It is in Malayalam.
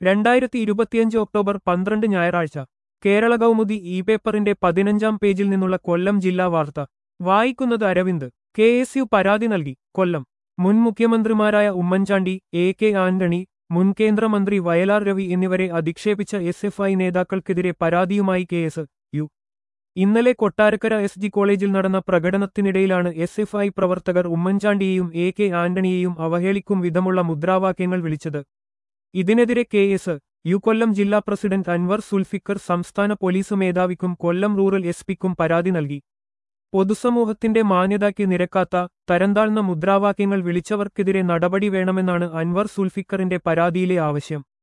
രണ്ടായിരത്തി ഇരുപത്തിയഞ്ച് ഒക്ടോബർ പന്ത്രണ്ട് ഞായറാഴ്ച കേരള കൗമുദി ഇ പേപ്പറിന്റെ പതിനഞ്ചാം പേജിൽ നിന്നുള്ള കൊല്ലം ജില്ലാ വാർത്ത വായിക്കുന്നത് അരവിന്ദ് കെ എസ് യു പരാതി നൽകി കൊല്ലം മുൻ മുഖ്യമന്ത്രിമാരായ ഉമ്മൻചാണ്ടി എ കെ ആന്റണി മുൻ കേന്ദ്രമന്ത്രി വയലാർ രവി എന്നിവരെ അധിക്ഷേപിച്ച എസ് എഫ് ഐ നേതാക്കൾക്കെതിരെ പരാതിയുമായി കെ എസ് യു ഇന്നലെ കൊട്ടാരക്കര എസ് ജി കോളേജിൽ നടന്ന പ്രകടനത്തിനിടയിലാണ് എസ് എഫ് ഐ പ്രവർത്തകർ ഉമ്മൻചാണ്ടിയെയും എ കെ ആന്റണിയെയും അവഹേളിക്കും വിധമുള്ള മുദ്രാവാക്യങ്ങൾ വിളിച്ചത് ഇതിനെതിരെ കെ എസ് യു കൊല്ലം ജില്ലാ പ്രസിഡന്റ് അൻവർ സുൽഫിക്കർ സംസ്ഥാന പോലീസ് മേധാവിക്കും കൊല്ലം റൂറൽ എസ് പിക്കും പരാതി നൽകി പൊതുസമൂഹത്തിന്റെ മാന്യതയ്ക്ക് നിരക്കാത്ത തരംതാഴ്ന്ന മുദ്രാവാക്യങ്ങൾ വിളിച്ചവർക്കെതിരെ നടപടി വേണമെന്നാണ് അൻവർ സുൽഫിക്കറിന്റെ പരാതിയിലെ ആവശ്യം